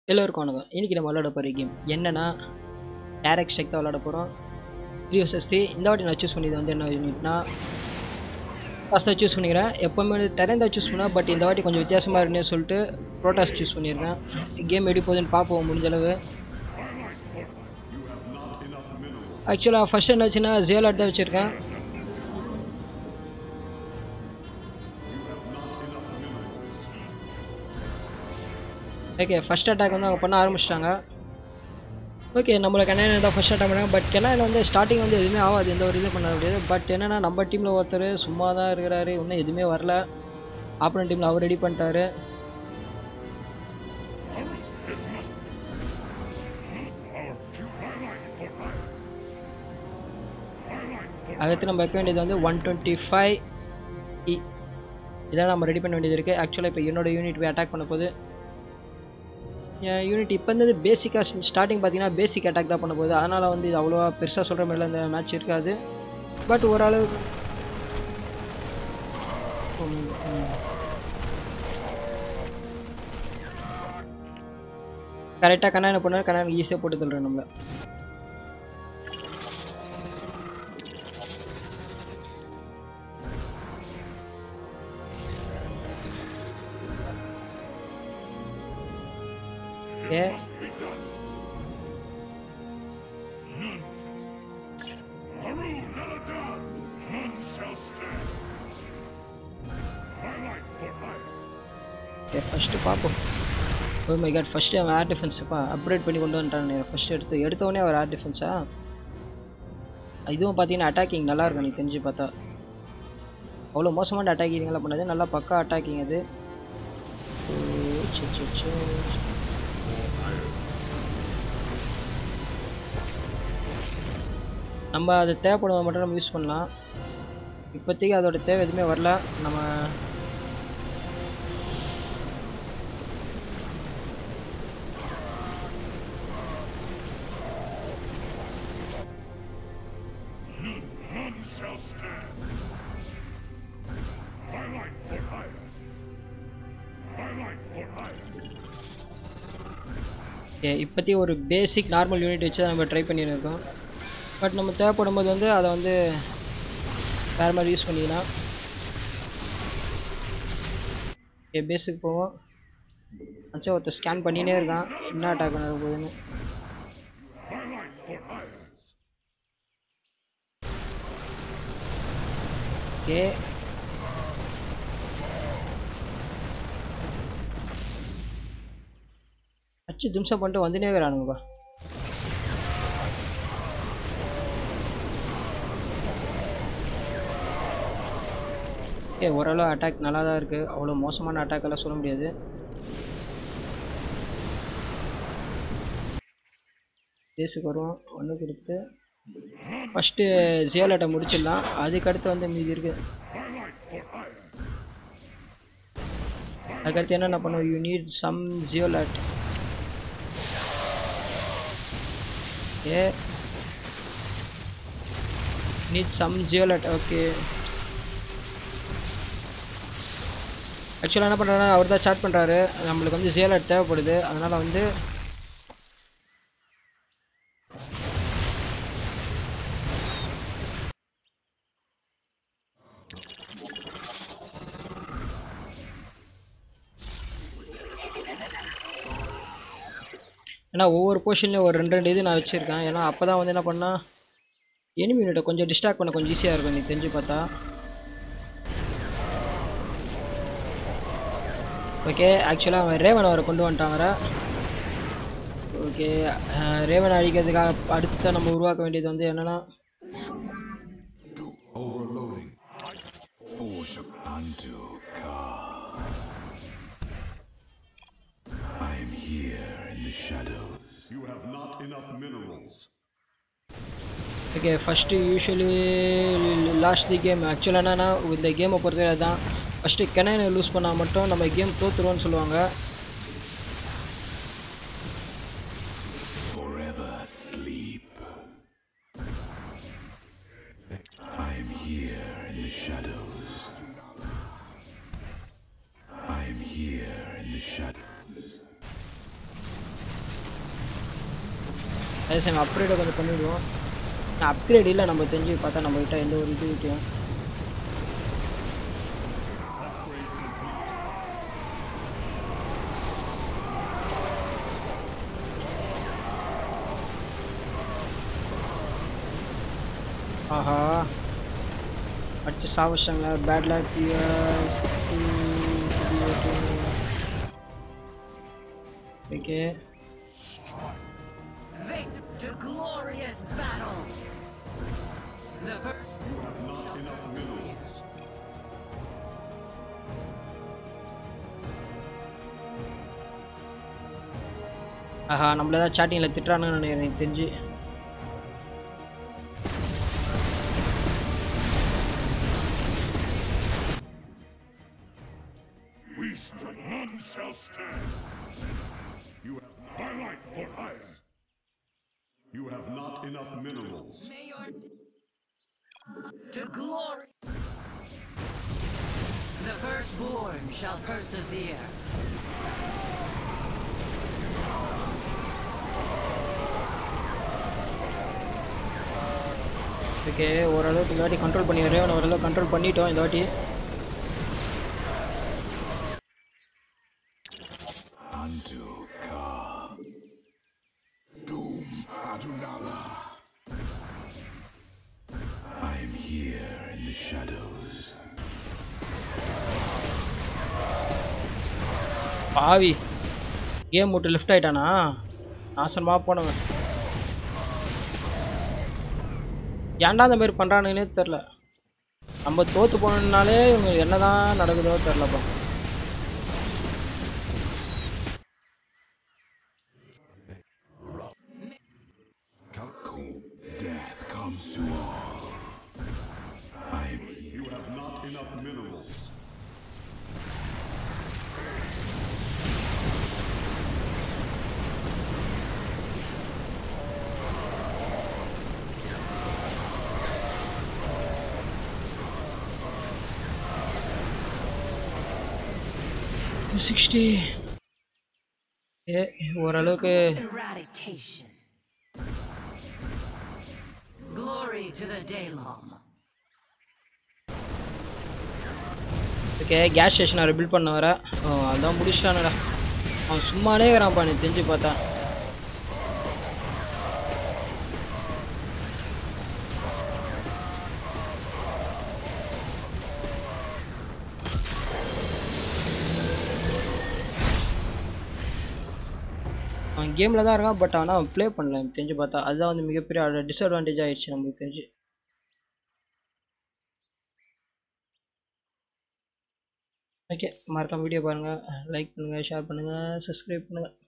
எல்லோருக்கும் வணக்கம் இன்றைக்கி நம்ம விளாட போகிற கேம் என்னென்னா டேரக்ட் ஸ்டெக் தான் விளாட போகிறோம் த்ரீ வர்சஸ் த்ரீ இந்த வாட்டி நான் சூஸ் பண்ணியது வந்து என்ன யூனிட்னா ஃபஸ்ட்டாக சூஸ் பண்ணிக்கிறேன் எப்போவுமே வந்து டெரன் தான் சூஸ் பண்ணேன் பட் இந்த வாட்டி கொஞ்சம் வித்தியாசமாக இருக்குன்னு சொல்லிட்டு ப்ரோட்டாஸ் சூஸ் பண்ணியிருக்கேன் கேம் எப்படி போகுதுன்னு பார்ப்போம் முடிஞ்ச அளவு ஆக்சுவலாக ஃபஸ்ட் என்னாச்சுன்னா ஜியோலாட் தான் வச்சுருக்கேன் ஓகே ஃபஸ்ட் அட்டாக் வந்து அவங்க பண்ண ஆரம்பிச்சிட்டாங்க ஓகே நம்மளை கெனாயன் தான் ஃபஸ்ட் அட்டாக் பண்ணாங்க பட் கெனாயன் வந்து ஸ்டார்டிங் வந்து எதுவுமே ஆகாது எந்த ஒரு இதுவும் பண்ண முடியாது பட் என்னென்னா நம்ம டீமில் ஒருத்தர் சும்மா தான் இருக்கிறாரு இன்னும் எதுவுமே வரல ஆப்போனன் டீமில் அவர் ரெடி பண்ணிட்டாரு அடுத்து நம்ம வைக்க வேண்டியது வந்து ஒன் டுவெண்ட்டி ஃபைவ் இதான் நம்ம ரெடி பண்ண வேண்டியது இருக்குது ஆக்சுவலாக இப்போ என்னோட யூனிட் போய் அட்டாக் பண்ண போகுது என் யூனிட் இப்போ இருந்தது பேசிக்காக ஸ்டார்டிங் பார்த்தீங்கன்னா பேசிக் அட்டாக் தான் பண்ண போகுது அதனால் வந்து இது அவ்வளோவா பெருசாக சொல்கிற மாதிரிலாம் இந்த மேட்ச் இருக்காது பட் ஓரளவுக்கு கரெக்டாக கண்ணாடி பண்ணார் கண்ணாடி ஈஸியாக போட்டு தள்ளுறேன் நம்மளை ஓகே ஓகே ஃபஸ்ட்டு பார்ப்போம் ஓ மை காட் ஃபஸ்ட்டு அவன் ஏர் டிஃபென்ஸுப்பா அப்கிரேட் பண்ணி கொண்டு வந்துட்டான் ஃபஸ்ட்டு எடுத்து எடுத்தவொடனே அவர் ஏர் டிஃபென்ஸா இதுவும் பார்த்தீங்கன்னா அட்டாக்கிங் நல்லா இருக்கும் எனக்கு தெரிஞ்சு பார்த்தா அவ்வளோ மோசமான அட்டாக்கிங்லாம் பண்ணாது நல்லா பக்கா அட்டாக்கிங் அது சோ நம்ம அது தேவைப்படுவது மட்டும் நம்ம யூஸ் பண்ணலாம் இப்போதைக்கு அதோட தேவை எதுவுமே வரல நம்ம இப்போதைக்கு ஒரு பேசிக் நார்மல் யூனிட் வச்சு தான் நம்ம ட்ரை பண்ணியிருக்கோம் பட் நம்ம தேவைப்படும் போது வந்து அதை வந்து வேறு மாதிரி யூஸ் பண்ணிக்கலாம் ஓகே பேஸுக்கு போவோம் அச்சா ஒருத்தர் ஸ்கேன் பண்ணினே இருக்கான் என்ன அட்டாக் பண்ண போகுதுன்னு ஓகே அச்சு திம்சம் பண்ணிட்டு வந்துனே இருக்கிறானுங்கப்பா ஓகே ஓரளவு அட்டாக் நல்லா தான் இருக்குது அவ்வளோ மோசமான அட்டாக் எல்லாம் சொல்ல முடியாது பேஸுக்கு வருவோம் ஒன்று கொடுத்து ஃபஸ்ட்டு ஜியோலாட்டை முடிச்சிடலாம் அதுக்கடுத்து வந்து மீதி இருக்குது அதுக்கடுத்து என்னென்ன பண்ணுவோம் you need some zealot okay need some zealot okay ஆக்சுவலாக என்ன பண்ணுறாருன்னா அவர் தான் ஸ்டார்ட் பண்ணுறாரு நம்மளுக்கு வந்து ஜியோலாட் தேவைப்படுது அதனால் வந்து ஏன்னா ஒவ்வொரு போர்ஷன்லேயும் ஒரு ரெண்டு ரெண்டு இது நான் வச்சுருக்கேன் ஏன்னா அப்போ தான் வந்து என்ன பண்ணால் எனிமி யூனிட்டை கொஞ்சம் டிஸ்ட்ராக்ட் பண்ண கொஞ்சம் ஈஸியாக இருக்கும் எனக்கு தெரிஞ்சு பார்த்தா ஓகே ஆக்சுவலாக அவன் ரேவன் அவரை கொண்டு வந்துட்டாங்க ஓகே ரேவன் அழிக்கிறதுக்காக அடுத்த நம்ம உருவாக்க வேண்டியது வந்து என்னென்னா Overloading. Forge unto God. I am here in the shadows. You have not enough minerals. Okay first usually lost the game ஆக்சுவலாக என்னன்னா இந்த கேமை பொறுத்தவரை தான் ஃபஸ்ட்டு கெனைனை லூஸ் பண்ணால் மட்டும் நம்ம கேம் தோற்றுருவோன்னு சொல்லுவாங்க Forever sleep. I am here in the shadows. I am here in the shadows. அதே சமயம் அப்கிரேடை கொஞ்சம் பண்ணிவிடுவோம் அப்கிரேட் இல்லை நம்ம தெரிஞ்சு பார்த்தா நம்மகிட்ட எந்த ஒரு இது வைக்கும் ஆஹா அடிச்சு சாவச்சாங்களா bad luck okay Wait to glorious battle. The first Not enough minerals. ஆஹா நம்மள ஏதாவது சாட்டிங்கில் திட்டுறானுன்னு நினைக்கிறேன் எனக்கு தெரிஞ்சு We strike, none shall stand. You have my life for hire. You have not enough minerals. may your to glory. The firstborn shall persevere. Okay ஓரளவுக்கு இந்த வாட்டி control பண்ணி வரேன் ஓரளவு கண்ட்ரோல் பண்ணிட்டோம் இந்த வாட்டி Unto Ka. Doom Adunala. I am here in the shadows. பாவி கேம் விட்டு லிஃப்ட் ஆயிட்டானா நாசமாக போனவன் ஏன்டா இந்த மாதிரி பண்ணுறானுங்கன்னே தெரில நம்ம தோற்று போனோம்னாலே இவங்க என்னதான் நடக்குதோ தெரிலப்பா Kalko. Death comes to all. I am here. You have not enough minerals. Sixty ஏ ஓரளவுக்கு Eradication. Glory to the Daylom. Okay gas station அவரை பில்ட் பண்ண வர ஓ அதான் முடிச்சிட்டானுடா அவன் சும்மானே இருக்கிறான்ப்பா நீ தெரிஞ்சு பார்த்தா அவன் கேமில் தான் இருக்கான் பட் ஆனால் அவன் ப்ளே பண்ணல எனக்கு தெரிஞ்சு பார்த்தா அதுதான் வந்து மிகப்பெரிய டிஸ்அட்வான்டேஜ் ஆயிடுச்சு நம்மளுக்கு தெரிஞ்சு ஓகே மறக்காம வீடியோ பாருங்கள் லைக் பண்ணுங்கள் ஷேர் பண்ணுங்கள் சப்ஸ்கிரைப் பண்ணுங்கள்